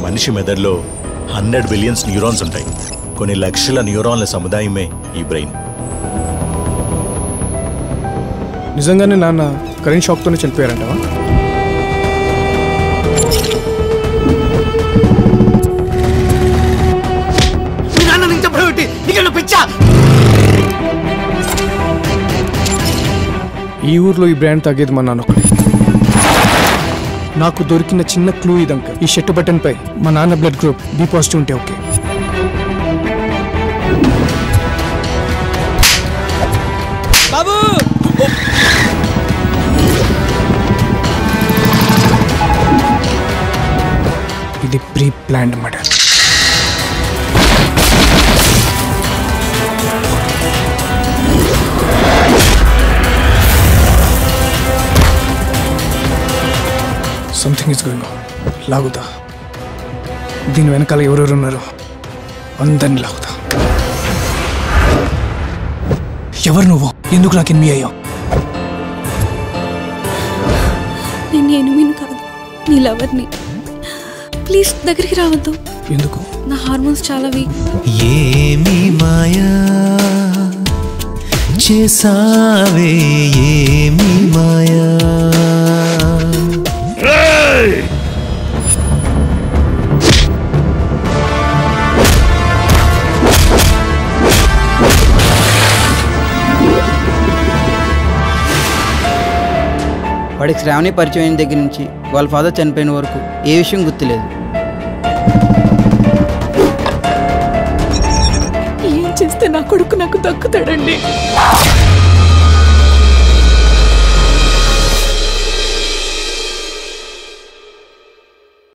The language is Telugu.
మనిషి మెదడులో హండ్రెడ్ బిలియన్స్ న్యూరాన్స్ ఉంటాయి కొన్ని లక్షల న్యూరాన్ల సముదాయమే ఈ బ్రెయిన్ నిజంగానే నాన్న కరెంట్ షాక్తోనే చనిపోయారంటవా మీ నాన్న నీకు చెప్పడం ఏంటి నీకేనా పిచ్చా ఈ ఊర్లో ఈ బ్రాండ్ తాగేది మా నాన్న ఒకడే నాకు దొరికిన చిన్న క్లూ ఇదంక ఈ షర్ట్ బటన్ పై మా నాన్న బ్లడ్ గ్రూప్ బి పాజిటివ్ ఉంటే ఓకే బాబు ఇది pre planned murder something is going లాగుతా దీని వెనకాల ఎవరెవరు ఉన్నారో అందరిని లాగుతా ఎవరు నువ్వు ఎందుకు నాకు ఎనిమి అయ్యావు నేను ఎనిమిని కాదు నీ లవర్ని ప్లీజ్ దగ్గరికి రావద్దు ఎందుకు నా హార్మోన్స్ చాలా వీక్ ఏమి మాయా చేసావే ఏమి మాయా వాడికి శ్రావణి పరిచయం అయిన దగ్గర నుంచి వాళ్ళ ఫాదర్ చనిపోయిన వరకు ఏ విషయం గుర్తులేదు ఏం చేస్తే నా కొడుకు నాకు దక్కుతాడండి